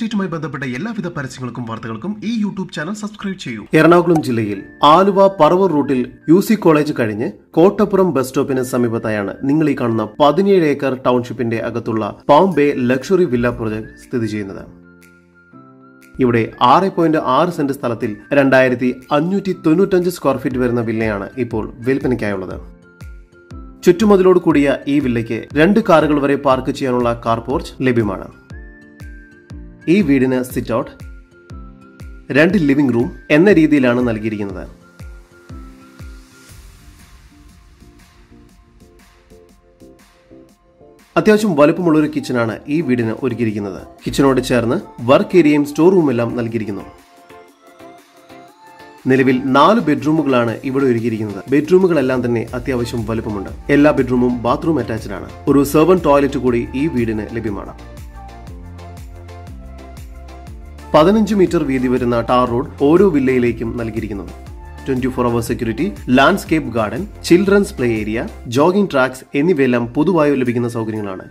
എസ്റ്റേറ്റുമായി ബന്ധപ്പെട്ട എല്ലാവിധ പരസ്യങ്ങൾക്കും വാർത്തകൾക്കും ഈ യൂട്യൂബ് ചാനൽ സബ്സ്ക്രൈബ് ചെയ്യൂ എറണാകുളം ജില്ലയിൽ ആലുവ പറവൂർ റൂട്ടിൽ യു സി കോളേജ് കഴിഞ്ഞ് കോട്ടപ്പുറം ബസ് സ്റ്റോപ്പിന് സമീപത്തായാണ് നിങ്ങൾ ഈ കാണുന്ന പതിനേഴ് ഏക്കർ ടൗൺഷിപ്പിന്റെ അകത്തുള്ള palm bay luxury villa project സ്ഥിതി ചെയ്യുന്നത് ഇവിടെ ആറ് പോയിന്റ് ആറ് സെന്റ് സ്ഥലത്തിൽ രണ്ടായിരത്തി അഞ്ഞൂറ്റി തൊണ്ണൂറ്റഞ്ച് സ്ക്വയർ ഫീറ്റ് വരുന്ന വില്ലയാണ് ഇപ്പോൾ വിൽപ്പനയ്ക്കായുള്ളത് ചുറ്റുമതിലോട് കൂടിയ ഈ വില്ലയ്ക്ക് രണ്ട് കാറുകൾ വരെ പാർക്ക് ചെയ്യാനുള്ള കാർ പോർച്ച് ലഭ്യമാണ് ഈ വീടിന് സിറ്റ് ഔട്ട് രണ്ട് ലിവിംഗ് റൂം എന്ന രീതിയിലാണ് നൽകിയിരിക്കുന്നത് അത്യാവശ്യം വലുപ്പമുള്ള ഒരു കിച്ചണാണ് ഈ വീടിന് ഒരുക്കിയിരിക്കുന്നത് കിച്ചണോട് ചേർന്ന് വർക്ക് ഏരിയയും സ്റ്റോർ റൂമെല്ലാം നൽകിയിരിക്കുന്നു നിലവിൽ നാല് ബെഡ്റൂമുകളാണ് ഇവിടെ ഒരുക്കിയിരിക്കുന്നത് ബെഡ്റൂമുകളെല്ലാം തന്നെ അത്യാവശ്യം വലുപ്പമുണ്ട് എല്ലാ ബെഡ്റൂമും ബാത്റൂം അറ്റാച്ച്ഡ് ആണ് ഒരു സെർവൻ ടോയ്ലറ്റ് കൂടി ഈ വീടിന് ലഭ്യമാണ് പതിനഞ്ച് മീറ്റർ വീതി വരുന്ന ടാർ റോഡ് ഓരോ വില്ലയിലേക്കും നൽകിയിരിക്കുന്നു twenty four hour security landscape garden children's play area jogging tracks എന്നിവയെല്ലാം പൊതുവായി ലഭിക്കുന്ന സൗകര്യങ്ങളാണ്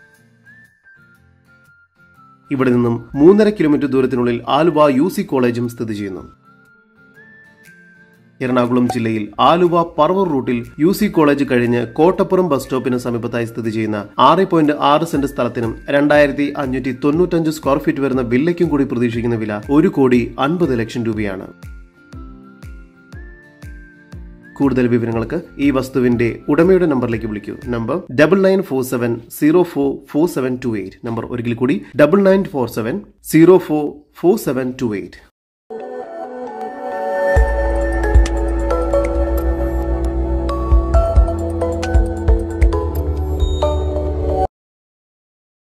ഇവിടെ നിന്നും മൂന്നര കിലോമീറ്റർ ദൂരത്തിനുള്ളിൽ ആലുവ യു സി കോളേജും സ്ഥിതി ചെയ്യുന്നു എറണാകുളം ജില്ലയിൽ ആലുവ പറവൂർ റൂട്ടിൽ യു സി കോളേജ് കഴിഞ്ഞ് കോട്ടപ്പുറം ബസ് സ്റ്റോപ്പിന് സമീപത്തായി സ്ഥിതി ചെയ്യുന്ന ആറ് പോയിന്റ് ആറ് സെന്റ് സ്ഥലത്തിനും രണ്ടായിരത്തി അഞ്ഞൂറ്റി തൊണ്ണൂറ്റഞ്ച് സ്ക്വയർ ഫീറ്റ് വരുന്ന വില്ലയ്ക്കും കൂടി പ്രതീക്ഷിക്കുന്ന വില ഒരു കോടി അൻപത് ലക്ഷം രൂപയാണ് കൂടുതൽ വിവരങ്ങൾക്ക് ഈ വസ്തുവിന്റെ ഉടമയുടെ നമ്പറിലേക്ക് വിളിക്കൂ number double nine four seven zero four four seven two eight number ഒരിക്കൽ കൂടി double nine four seven zero four four seven two eight